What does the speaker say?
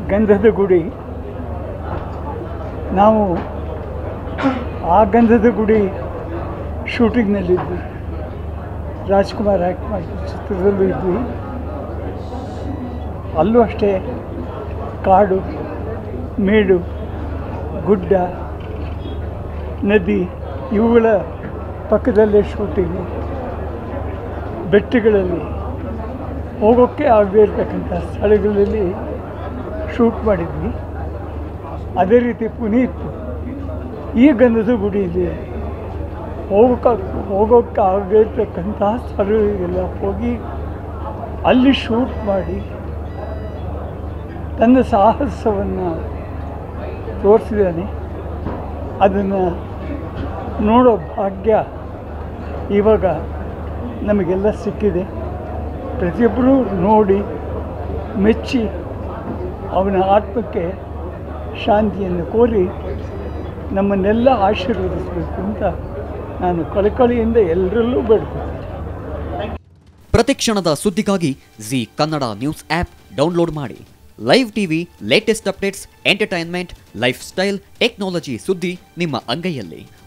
ಗಂಧದ ಗುಡಿ ನಾವು ಆ ಗಂಧದ ಗುಡಿ ಶೂಟಿಂಗ್ನಲ್ಲಿದ್ವಿ ರಾಜ್ಕುಮಾರ್ ಆ್ಯಕ್ಟ್ ಮಾಡಿದ ಚಿತ್ರದಲ್ಲೂ ಇದ್ವಿ ಅಲ್ಲೂ ಅಷ್ಟೇ ಕಾಡು ಮೇಡು ಗುಡ್ಡ ನದಿ ಇವುಗಳ ಪಕ್ಕದಲ್ಲೇ ಶೂಟಿಂಗು ಬೆಟ್ಟಗಳಲ್ಲಿ ಹೋಗೋಕ್ಕೆ ಆಗದೇ ಇರತಕ್ಕಂಥ ಸ್ಥಳಗಳಲ್ಲಿ ಶೂಟ್ ಮಾಡಿದ್ವಿ ಅದೇ ರೀತಿ ಪುನೀತ್ ಈ ಗಂಧದ ಗುಡಿಯಲ್ಲಿ ಹೋಗೋಕ್ಕೆ ಹೋಗೋಕ್ಕೆ ಆಗದೇ ಇರತಕ್ಕಂಥ ಸ್ಥಳಗಳಿಗೆಲ್ಲ ಹೋಗಿ ಅಲ್ಲಿ ಶೂಟ್ ಮಾಡಿ ತನ್ನ ಸಾಹಸವನ್ನು ತೋರಿಸಿದ್ದಾನೆ ಅದನ್ನು ನೋಡೋ ಭಾಗ್ಯ ಇವಾಗ ನಮಗೆಲ್ಲ ಸಿಕ್ಕಿದೆ ಪ್ರತಿಯೊಬ್ಬರೂ ನೋಡಿ ಮೆಚ್ಚಿ ಅವನ ಆತ್ಮಕ್ಕೆ ಶಾಂತಿಯನ್ನು ಕೋರಿ ನಮ್ಮನ್ನೆಲ್ಲ ಆಶೀರ್ವದಿಸಬೇಕು ಅಂತ ನಾನು ಕಳಕಳಿಯಿಂದ ಎಲ್ಲರಲ್ಲೂ ಬೇಡ್ಕೊಳ್ತೀನಿ ಪ್ರತಿಕ್ಷಣದ ಸುದ್ದಿಗಾಗಿ Zee Kannada news app download ಮಾಡಿ live TV latest updates entertainment lifestyle technology ಸುದ್ದಿ ನಿಮ್ಮ ಅಂಗೈಯಲ್ಲಿ